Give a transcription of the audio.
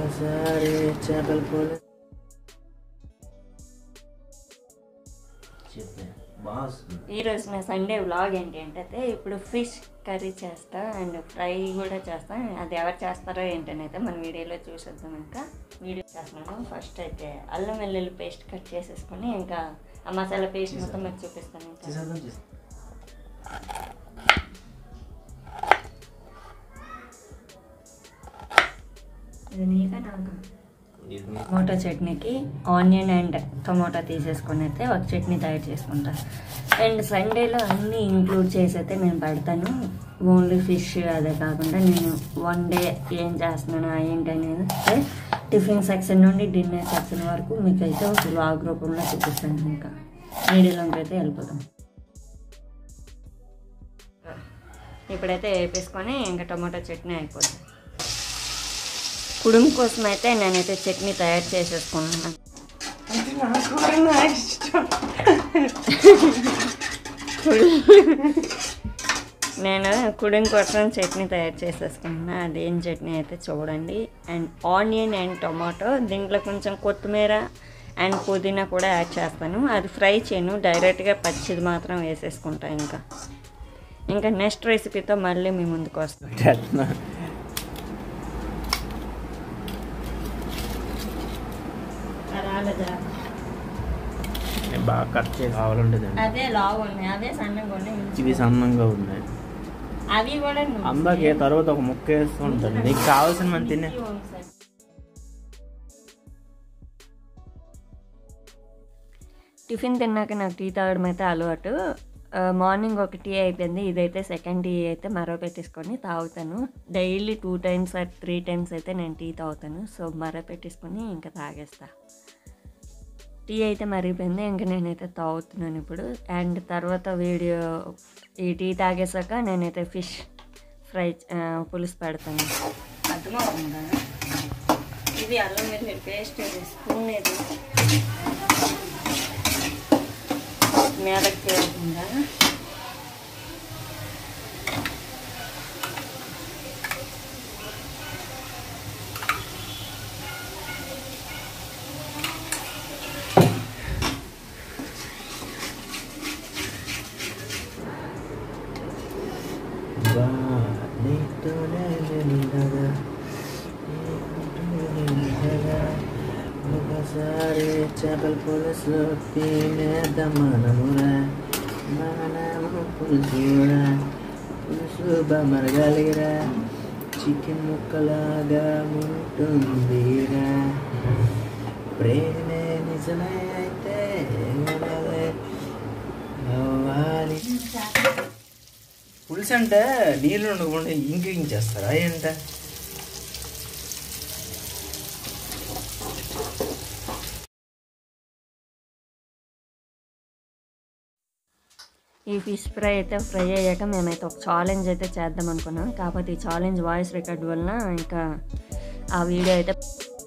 ఒకసారి చేపల కూర చెప్పే బాగా వస్తుంది ఈరోజు నా సండే వ్లాగ్ ఏంటి అంటే ఇప్పుడు ఫిష్ కర్రీ చేస్తా అండ్ ఫ్రై కూడా చేస్తా అది ఎవరు చేస్తారో ఏంటనైతే మన వీడియోలో చూసేద్దాం ఇంకా వీడియో చేస్తున్నాను ఫస్ట్ అయితే అల్లం వెల్లుల్లి పేస్ట్ కట్ చేసేసుకొని ఇంకా ఆ మసాలా పేస్ట్ మొత్తం మీకు చూపిస్తాను ఇంకా చేసేద్దాం చేసి ఇది నీకా నాకు ఇది టమాటో చట్నీకి ఆనియన్ అండ్ టమాటో తీసేసుకొని అయితే ఒక చట్నీ తయారు చేసుకుంటా అండ్ సండేలో అన్నీ ఇంక్లూడ్ చేసి అయితే నేను పెడతాను ఓన్లీ ఫిష్ అదే కాకుండా నేను వన్ డే ఏం చేస్తున్నాను ఏంటి అనేది అయితే టిఫిన్ సెక్షన్ నుండి డిన్నర్ సెక్షన్ వరకు మీకు అయితే ఒక వ్లాగ్ రూపంలో చూపిస్తాను ఇంకా వీడియోలోకి అయితే వెళ్ళిపోతాం ఇప్పుడైతే వేపేసుకొని ఇంకా టమాటో చట్నీ అయిపోతుంది కుడుం కోసం అయితే నేనైతే చట్నీ తయారు చేసేసుకున్నాను నేను కుడిం కోసం చట్నీ తయారు చేసేసుకున్నా అదేం చట్నీ అయితే చూడండి అండ్ ఆనియన్ అండ్ టొమాటో దీంట్లో కొంచెం కొత్తిమీర అండ్ పుదీనా కూడా యాడ్ చేస్తాను అది ఫ్రై చేయను డైరెక్ట్గా పచ్చిది మాత్రం వేసేసుకుంటా ఇంకా ఇంకా నెక్స్ట్ రెసిపీతో మళ్ళీ మీ ముందుకు వస్తాను చేస్తున్నా నేను బాగా కట్ చేసి కావాలంటేదండి అదే లావు ఉన్నాయి అదే సన్నగా ఉన్నాయి ఇవి సన్నంగా ఉన్నాయి అవి కూడా నువ్వు అందాకే తర్వాత ఒక ముక్క వేస్తూ ఉంటాను నీకు కావాల్సిన మన తినే టిఫిన్ తిన్నాక నాకు టీ తాగడం అయితే అలవాటు ఆ, మార్నింగ్ ఒక టీ అయిపోయింది ఇదైతే సెకండ్ టీ అయితే మరో పెట్టేసుకొని తాగుతాను daily two times or three times అయితే నేను టీ తాగుతాను సో మరో పెట్టేసుకొని ఇంకా తాగేస్తా టీ అయితే మరిగిపోయింది ఇంకా నేనైతే తాగుతున్నాను ఇప్పుడు అండ్ తర్వాత వీడియో ఈ టీ తాగేసాక నేనైతే ఫిష్ ఫ్రై ఆ, పులుసు పెడతాను అర్థమవుతుందా ఇది అల్లం వెల్లుల్లి పేస్ట్ స్పూన్ ఇది మీదకి తేకుండా బా నీతోనే ఉండగా నీతోనే ఉండగా ఒకసారి చేపల పులుసు తినేద్దాం మనమురా మనము పులుసురా పులుసు బమరగలిగిరా చికెన్ ముక్కలాగా ఉంటుందిరా ప్రేమే నిజమే అయితే మనమే అవ్వాలి పులుసు అంటే నీళ్ళు ఉండకుండా ఇంకించేస్తారా ఏంట ఈ ఫిష్ ఫ్రై అయితే ఫ్రై అయ్యాక మేమైతే ఒక ఛాలెంజ్ అయితే చేద్దాం అనుకున్నాం కాకపోతే ఈ ఛాలెంజ్ వాయిస్ రికార్డ్ వలన ఇంకా ఆ వీడియో అయితే